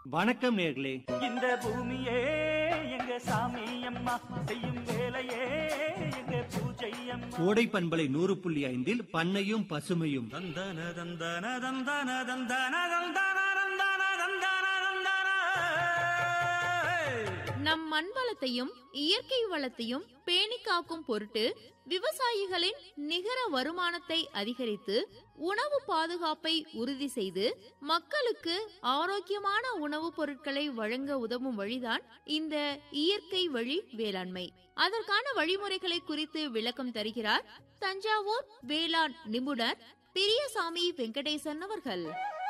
வணக்கம் நேர்களே இந்த பூமியே எங்க சாமி அம்மா செய்யும் வேலையே எங்க பூஜை அம்மா கோடை பண்பலை நூறு புள்ளி ஐந்தில் பண்ணையும் பசுமையும் தந்தன தந்தன தந்தன தந்தன தந்தன தந்தன தந்தன தந்தன நம் மண் வளத்தையும் இயற்கை வளத்தையும் பேணி காக்கும் பொருட்டு விவசாயிகளின் நிகர வருமானத்தை அதிகரித்து உணவு பாதுகாப்பை உறுதி செய்து மக்களுக்கு ஆரோக்கியமான உணவுப் பொருட்களை வழங்க உதவும் வழிதான் இந்த இயற்கை வழி வேளாண்மை அதற்கான வழிமுறைகளை குறித்து விளக்கம் தருகிறார் தஞ்சாவூர் வேளாண் நிபுணர் பெரியசாமி வெங்கடேசன் அவர்கள்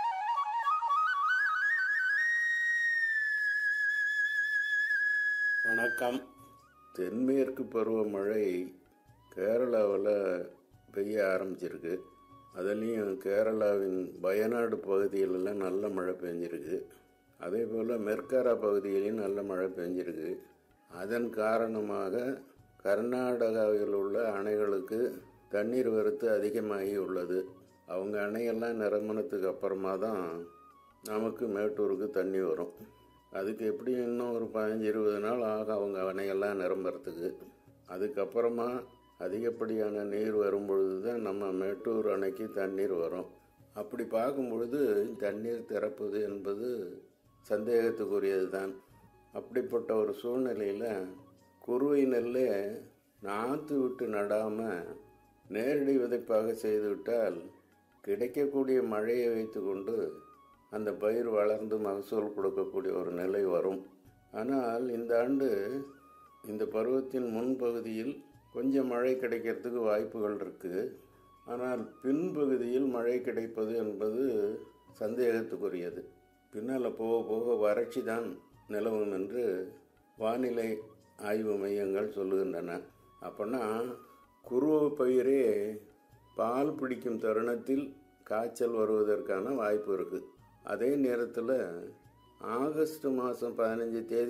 வணக்கம் தென்மேற்கு பருவமழை கேரளாவில் பெய்ய ஆரம்பிச்சிருக்கு அதுலேயும் கேரளாவின் வயநாடு பகுதியிலெல்லாம் நல்ல மழை பெஞ்சிருக்கு அதே போல் மெர்காரா பகுதியிலையும் நல்ல மழை பெஞ்சிருக்கு அதன் காரணமாக கர்நாடகாவில் உள்ள அணைகளுக்கு தண்ணீர் வரத்து அதிகமாகி உள்ளது அவங்க அணையெல்லாம் நிரம்பினதுக்கு அப்புறமா தான் நமக்கு மேட்டூருக்கு தண்ணி வரும் அதுக்கு எப்படி இன்னும் ஒரு பதினஞ்சு இருபது நாள் ஆகும் அவங்க அணையெல்லாம் நிரம்புறதுக்கு அதுக்கப்புறமா அதிகப்படியான நீர் வரும் பொழுது தான் நம்ம மேட்டூர் அணைக்கு தண்ணீர் வரும் அப்படி பார்க்கும் பொழுது தண்ணீர் திறப்பது என்பது சந்தேகத்துக்குரியது தான் அப்படிப்பட்ட ஒரு சூழ்நிலையில் குறுவை நெல்லை நாற்று விட்டு நடாமல் நேரடி விதைப்பாக செய்துவிட்டால் கிடைக்கக்கூடிய மழையை வைத்துக்கொண்டு அந்த பயிர் வளர்ந்து மகசூல் கொடுக்கக்கூடிய ஒரு நிலை வரும் ஆனால் இந்த ஆண்டு இந்த பருவத்தின் முன்பகுதியில் கொஞ்சம் மழை கிடைக்கிறதுக்கு வாய்ப்புகள் இருக்குது ஆனால் பின்பகுதியில் மழை கிடைப்பது என்பது சந்தேகத்துக்குரியது பின்னால் போக போக வறட்சி தான் நிலவும் என்று வானிலை ஆய்வு மையங்கள் சொல்லுகின்றன அப்போனா குருவ பயிரே பால் பிடிக்கும் தருணத்தில் காய்ச்சல் வருவதற்கான வாய்ப்பு இருக்குது அதே நேரத்தில் ஆகஸ்ட் மாதம் பதினஞ்சு தேதி